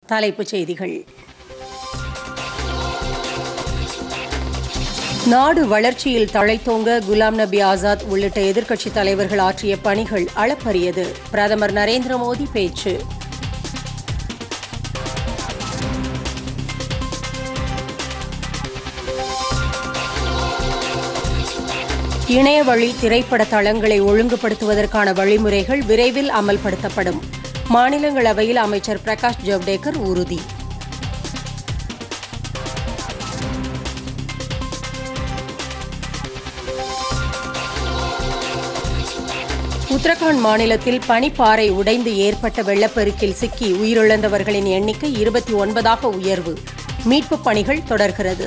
தலைப்புச் செய்திகள் நாடு வளர்ச்சியில் தழைத்தோங்க குலாம் நபி ஆசாத் உள்ளிட்ட எதிர்க்கட்சித் தலைவர்கள் ஆற்றிய பணிகள் அளப்பரியது பிரதமர் நரேந்திர மோடி பேச்சு இணையவழி திரைப்பட தளங்களை ஒழுங்குபடுத்துவதற்கான வழிமுறைகள் விரைவில் அமல்படுத்தப்படும் மாநிலங்களவையில் அமைச்சர் பிரகாஷ் ஜவ்டேகர் உறுதி உத்தரகாண்ட் மாநிலத்தில் பனிப்பாறை உடைந்து ஏற்பட்ட வெள்ளப்பெருக்கில் சிக்கி உயிரிழந்தவர்களின் எண்ணிக்கை இருபத்தி ஒன்பதாக உயர்வு மீட்புப் பணிகள் தொடர்கிறது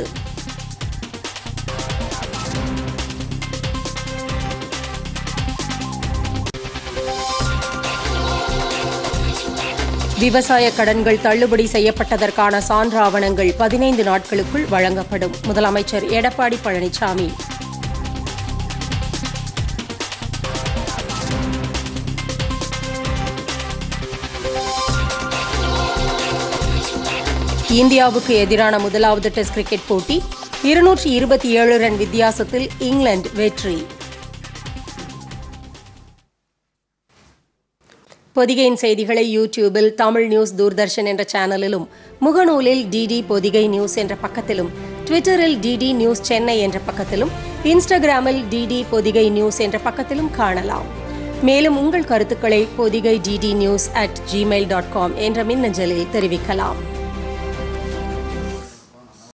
விவசாய கடன்கள் தள்ளுபடி செய்யப்பட்டதற்கான சான்று ஆவணங்கள் பதினைந்து நாட்களுக்குள் வழங்கப்படும் முதலமைச்சர் எடப்பாடி பழனிசாமி இந்தியாவுக்கு எதிரான முதலாவது டெஸ்ட் கிரிக்கெட் போட்டி இருநூற்றி இருபத்தி ஏழு ரன் வித்தியாசத்தில் இங்கிலாந்து வெற்றி பொதிகையின் செய்திகளை யூடியூபில் தமிழ் நியூஸ் தூர்தர்ஷன் என்ற சேனலிலும் முகநூலில் டிடி பொதிகை நியூஸ் என்ற பக்கத்திலும் ட்விட்டரில் டிடி நியூஸ் சென்னை என்ற பக்கத்திலும் இன்ஸ்டாகிராமில் டிடி பொதிகை நியூஸ் என்ற பக்கத்திலும் காணலாம் மேலும் உங்கள் கருத்துக்களை Podhigai DD news at Gmail dot com என்ற மின்னஞ்சலில் தெரிவிக்கலாம்